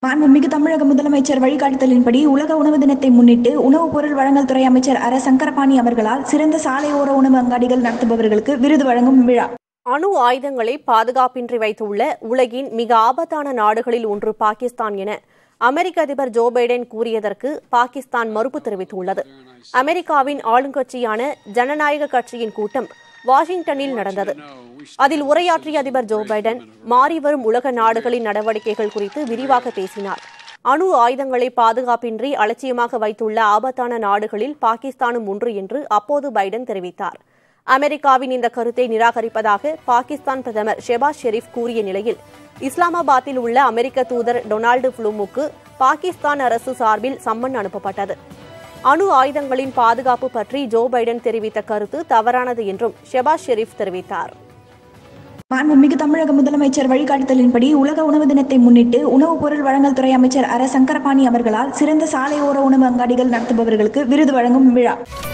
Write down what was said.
மாண்புமிகு தமிழக முதலமைச்சர் வழிகாட்டுதலின்படி உலக உணவு தினத்தை முன்னிட்டு உணவுப் பொருள் வழங்கல் துறை அமைச்சர் அர சங்கரபாணி அவர்களால் சிறந்த சாலையோர உணவு அங்காடிகள் நடத்துபவர்களுக்கு விருது வழங்கும் விழா அணு ஆயுதங்களை பாதுகாப்பின்றி வைத்துள்ள உலகின் மிக ஆபத்தான நாடுகளில் ஒன்று பாகிஸ்தான் என அமெரிக்க அதிபர் ஜோ பைடன் கூறியதற்கு பாகிஸ்தான் மறுப்பு தெரிவித்துள்ளது அமெரிக்காவின் ஆளுங்கட்சியான ஜனநாயக கட்சியின் கூட்டம் வாஷிங்டனில் நடந்தது அதில் உரையாற்றிய அதிபர் ஜோ பைடன் மாறிவரும் உலக நாடுகளின் நடவடிக்கைகள் குறித்து விரிவாக பேசினார் அணு ஆயுதங்களை பாதுகாப்பின்றி அலட்சியமாக வைத்துள்ள ஆபத்தான நாடுகளில் பாகிஸ்தானும் ஒன்று என்று அப்போது பைடன் தெரிவித்தார் அமெரிக்காவின் இந்த கருத்தை நிராகரிப்பதாக பாகிஸ்தான் பிரதமர் ஷெபாஸ் ஷெரீப் கூறிய நிலையில் இஸ்லாமாபாத்தில் உள்ள அமெரிக்க தூதர் டொனால்டு புளூமுக்கு பாகிஸ்தான் அரசு சார்பில் சம்மன் அனுப்பப்பட்டது அணு ஆயுதங்களின் பாதுகாப்பு பற்றி ஜோ பைடன் தெரிவித்த கருத்து தவறானது என்றும் ஷெபாஸ் ஷெரீப் தெரிவித்தார் மாண்புமிகு தமிழக முதலமைச்சர் வழிகாட்டுதலின்படி உலக உணவு தினத்தை முன்னிட்டு உணவுப் பொருள் வழங்கல் துறை அமைச்சர் அர சங்கரபாணி அவர்களால் சிறந்த சாலையோர உணவு அங்காடிகள் நடத்துபவர்களுக்கு விருது வழங்கும் விழா